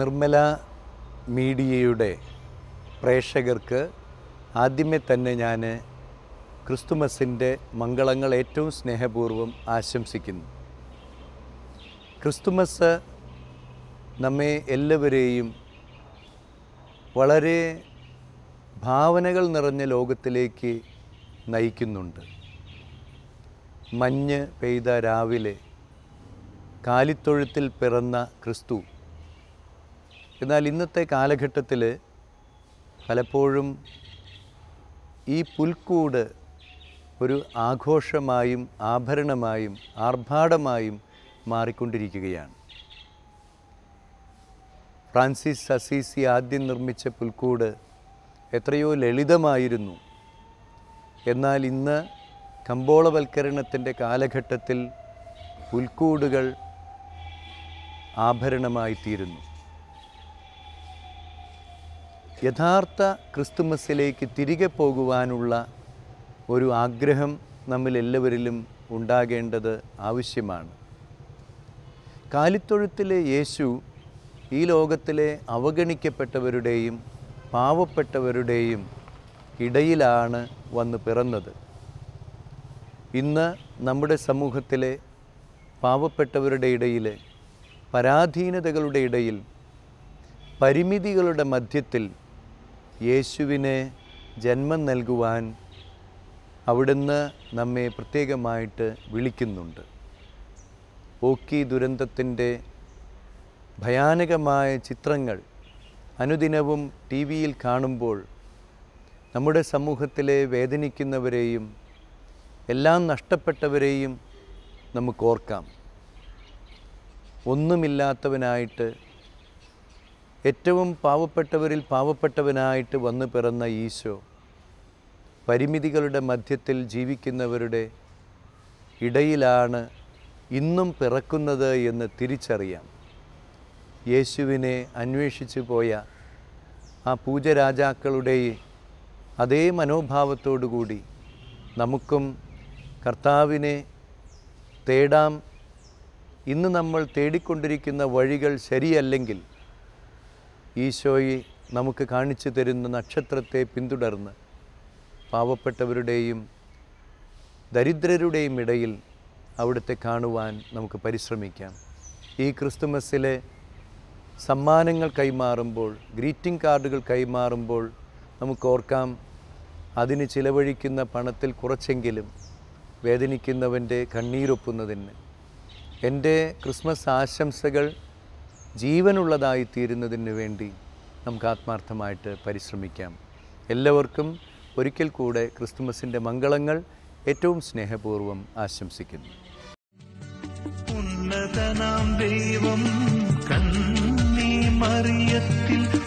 നിർമ്മല മീഡിയയുടെ പ്രേക്ഷകർക്ക് ആദ്യമേ തന്നെ ഞാൻ ക്രിസ്തുമസിൻ്റെ മംഗളങ്ങൾ ഏറ്റവും സ്നേഹപൂർവ്വം ആശംസിക്കുന്നു ക്രിസ്തുമസ് നമ്മെ എല്ലാവരെയും വളരെ ഭാവനകൾ നിറഞ്ഞ ലോകത്തിലേക്ക് നയിക്കുന്നുണ്ട് മഞ്ഞ് പെയ്ത രാവിലെ കാലിത്തൊഴുത്തിൽ പിറന്ന ക്രിസ്തു എന്നാൽ ഇന്നത്തെ കാലഘട്ടത്തിൽ പലപ്പോഴും ഈ പുൽക്കൂട് ഒരു ആഘോഷമായും ആഭരണമായും ആർഭാടമായും മാറിക്കൊണ്ടിരിക്കുകയാണ് ഫ്രാൻസിസ് അസീസി ആദ്യം നിർമ്മിച്ച പുൽക്കൂട് എത്രയോ ലളിതമായിരുന്നു എന്നാൽ ഇന്ന് കമ്പോളവൽക്കരണത്തിൻ്റെ കാലഘട്ടത്തിൽ പുൽക്കൂടുകൾ ആഭരണമായിത്തീരുന്നു യഥാർത്ഥ ക്രിസ്തുമസിലേക്ക് തിരികെ പോകുവാനുള്ള ഒരു ആഗ്രഹം നമ്മിൽ എല്ലാവരിലും ഉണ്ടാകേണ്ടത് ആവശ്യമാണ് കാലിത്തൊഴുത്തിലെ യേശു ഈ ലോകത്തിലെ അവഗണിക്കപ്പെട്ടവരുടെയും പാവപ്പെട്ടവരുടെയും ഇടയിലാണ് വന്ന് പിറന്നത് ഇന്ന് നമ്മുടെ സമൂഹത്തിലെ പാവപ്പെട്ടവരുടെ ഇടയിൽ പരാധീനതകളുടെ ഇടയിൽ പരിമിതികളുടെ മധ്യത്തിൽ യേശുവിനെ ജന്മം നൽകുവാൻ അവിടുന്ന് നമ്മെ പ്രത്യേകമായിട്ട് വിളിക്കുന്നുണ്ട് ഓക്കി ദുരന്തത്തിൻ്റെ ഭയാനകമായ ചിത്രങ്ങൾ അനുദിനവും ടി വിയിൽ കാണുമ്പോൾ നമ്മുടെ സമൂഹത്തിലെ വേദനിക്കുന്നവരെയും എല്ലാം നഷ്ടപ്പെട്ടവരെയും നമുക്ക് ഓർക്കാം ഒന്നുമില്ലാത്തവനായിട്ട് ഏറ്റവും പാവപ്പെട്ടവരിൽ പാവപ്പെട്ടവനായിട്ട് വന്നു പിറന്ന ഈശോ പരിമിതികളുടെ മധ്യത്തിൽ ജീവിക്കുന്നവരുടെ ഇടയിലാണ് ഇന്നും പിറക്കുന്നത് എന്ന് തിരിച്ചറിയാം യേശുവിനെ അന്വേഷിച്ചു പോയ ആ പൂജരാജാക്കളുടെ അതേ മനോഭാവത്തോടുകൂടി നമുക്കും കർത്താവിനെ തേടാം ഇന്ന് നമ്മൾ തേടിക്കൊണ്ടിരിക്കുന്ന വഴികൾ ശരിയല്ലെങ്കിൽ ഈശോയെ നമുക്ക് കാണിച്ചു തരുന്ന നക്ഷത്രത്തെ പിന്തുടർന്ന് പാവപ്പെട്ടവരുടെയും ദരിദ്രരുടെയും ഇടയിൽ അവിടുത്തെ കാണുവാൻ നമുക്ക് പരിശ്രമിക്കാം ഈ ക്രിസ്തുമസിലെ സമ്മാനങ്ങൾ കൈമാറുമ്പോൾ ഗ്രീറ്റിംഗ് കാർഡുകൾ കൈമാറുമ്പോൾ നമുക്ക് ഓർക്കാം അതിന് ചിലവഴിക്കുന്ന പണത്തിൽ കുറച്ചെങ്കിലും വേദനിക്കുന്നവൻ്റെ കണ്ണീരൊപ്പുന്നതിന് എൻ്റെ ക്രിസ്മസ് ആശംസകൾ ജീവനുള്ളതായി തീരുന്നതിന് വേണ്ടി നമുക്ക് ആത്മാർത്ഥമായിട്ട് പരിശ്രമിക്കാം എല്ലാവർക്കും ഒരിക്കൽ കൂടെ ക്രിസ്തുമസിൻ്റെ മംഗളങ്ങൾ ഏറ്റവും സ്നേഹപൂർവ്വം ആശംസിക്കുന്നു ഉന്നതനാം ദൈവം കന്നി മറിയത്തിൽ